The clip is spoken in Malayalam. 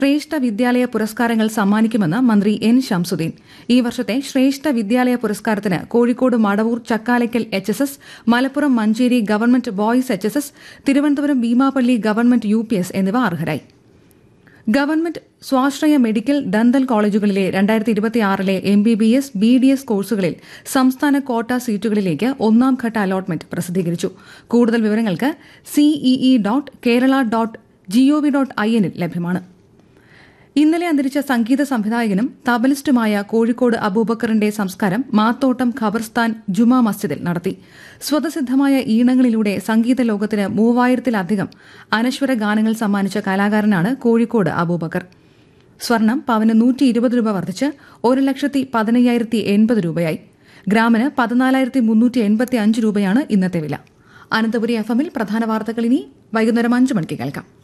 ശ്രേഷ്ഠ വിദ്യാലയ പുരസ്കാരങ്ങൾ സമ്മാനിക്കുമെന്ന് മന്ത്രി എൻ ശംസുദ്ദീൻ ഈ വർഷത്തെ ശ്രേഷ്ഠ വിദ്യാലയ പുരസ്കാരത്തിന് Kozhikode Madavoor Chakkalakkal H S S Malappuram Manjeri government boys H S S Thiruvananthapuram Beemapally government U P S എന്നിവ അർഹരായി ഗവൺമെന്റ് സ്വാശ്രയ മെഡിക്കൽ ദന്തൽ കോളേജുകളിലെ രണ്ടായിരത്തി ഇരുപത്തിയാറിലെ M B B S B D S കോഴ്സുകളിൽ സംസ്ഥാന കോട്ട സീറ്റുകളിലേക്ക് ഒന്നാം ഘട്ട അലോട്ട്മെന്റ് പ്രസിദ്ധീകരിച്ചു കൂടുതൽ വിവരങ്ങൾക്ക് CEE dot Kerala dot G O V dot I എന്നിൽ ലഭ്യമാണ് ഇന്നലെ അന്തരിച്ച സംഗീത സംവിധായകനും തബലിസ്റ്റുമായ കോഴിക്കോട് അബൂബക്കറിന്റെ സംസ്കാരം മാത്തോട്ടം ഖബർസ്ഥാൻ ജുമാ മസ്ജിദിൽ നടത്തി സ്വതസിദ്ധമായ ഈണങ്ങളിലൂടെ സംഗീത ലോകത്തിന് മൂവായിരത്തിലധികം അനശ്വര ഗാനങ്ങൾ സമ്മാനിച്ച കലാകാരനാണ് കോഴിക്കോട് അബൂബക്കർ സ്വർണം പവന് നൂറ്റി ഇരുപത് രൂപ വർദ്ധിച്ച് ഒരു ലക്ഷത്തി പതിനയ്യായിരത്തി എൺപത് രൂപയായി ഗ്രാമിന് പതിനാലായിരത്തി മുന്നൂറ്റി എൺപത്തി അഞ്ച് രൂപയാണ് ഇന്നത്തെ വില അനന്തപുരി എഫ് എമ്മിൽ പ്രധാന വാർത്തകൾ ഇനി വൈകുന്നേരം അഞ്ച് മണിക്ക് കേൾക്കാം